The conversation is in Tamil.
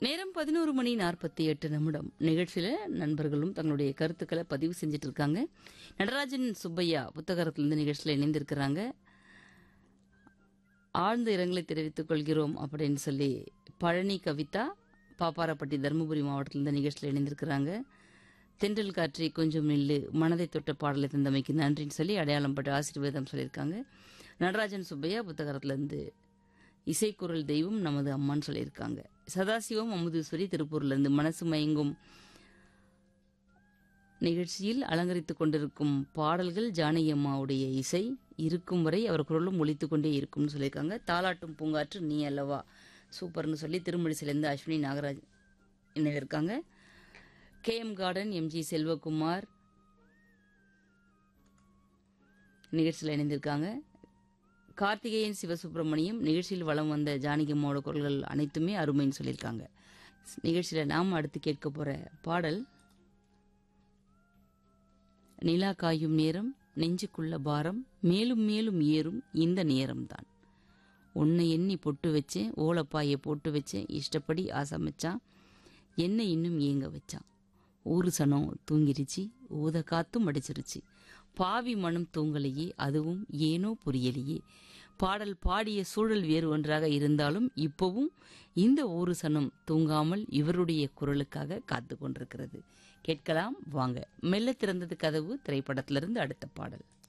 நேரம் பதினோரு மணி நாற்பத்தி எட்டு நிமிடம் நிகழ்ச்சியில நண்பர்களும் தங்களுடைய கருத்துக்களை பதிவு செஞ்சுட்டு இருக்காங்க நடராஜன் சுப்பையா புத்தகத்திலிருந்து நிகழ்ச்சியில் இணைந்திருக்கிறாங்க ஆழ்ந்த இரங்கலை தெரிவித்துக் கொள்கிறோம் அப்படின்னு சொல்லி பழனி கவிதா பாப்பாரப்பட்டி தருமபுரி மாவட்டத்திலிருந்து நிகழ்ச்சியில் இணைந்திருக்கிறாங்க தென்றல் காற்றி கொஞ்சம் நில்லு மனதை தொட்ட பாடலை தந்தமைக்கு நன்றின்னு சொல்லி அடையாளம் பட்டு ஆசீர்வாதம் சொல்லியிருக்காங்க நடராஜன் சுப்பையா புத்தகத்திலிருந்து இசைக்குரல் தெய்வம் நமது அம்மான்னு சொல்லியிருக்காங்க சதாசிவம் அமுதீஸ்வரி திருப்பூர்லேருந்து மனசு மயங்கும் நிகழ்ச்சியில் அலங்கரித்துக் கொண்டிருக்கும் பாடல்கள் ஜானகி அம்மாவுடைய இசை இருக்கும் வரை அவர் குரலும் ஒலித்துக் கொண்டே இருக்கும்னு சொல்லியிருக்காங்க தாலாட்டும் பூங்காற்று நீ அல்லவா சூப்பர்னு சொல்லி திருமணிசிலேருந்து அஸ்வினி நாகராஜ் இணைந்திருக்காங்க K M garden MG Selvakumar நிகழ்ச்சியில் இணைந்திருக்காங்க கார்த்திகேயன் சிவசுப்பிரமணியம் நிகழ்ச்சியில் வலம் வந்த ஜானகி அம்மாவோட குரல்கள் அனைத்துமே அருமைன்னு சொல்லியிருக்காங்க நிகழ்ச்சியில் நாம் அடுத்து கேட்க போற பாடல் நிலா காயும் நேரம் நெஞ்சுக்குள்ள பாரம் மேலும் மேலும் ஏறும் இந்த நேரம்தான் உன்னை எண்ணி பொட்டு வச்சேன் ஓலப்பாயை போட்டு வச்சேன் இஷ்டப்படி ஆசமிச்சான் என்னை இன்னும் ஏங்க வச்சான் ஊரு சனம் தூங்கிருச்சு ஊத காத்தும் அடிச்சிருச்சு பாவி மனம் தூங்கலையே அதுவும் ஏனோ புரியலையே பாடல் பாடிய சூழல் வேறு ஒன்றாக இருந்தாலும் இப்பவும் இந்த ஊரு சனம் தூங்காமல் இவருடைய குரலுக்காக காத்து கொண்டிருக்கிறது கேட்கலாம் வாங்க மெல்ல திறந்தது கதவு திரைப்படத்திலிருந்து அடுத்த பாடல்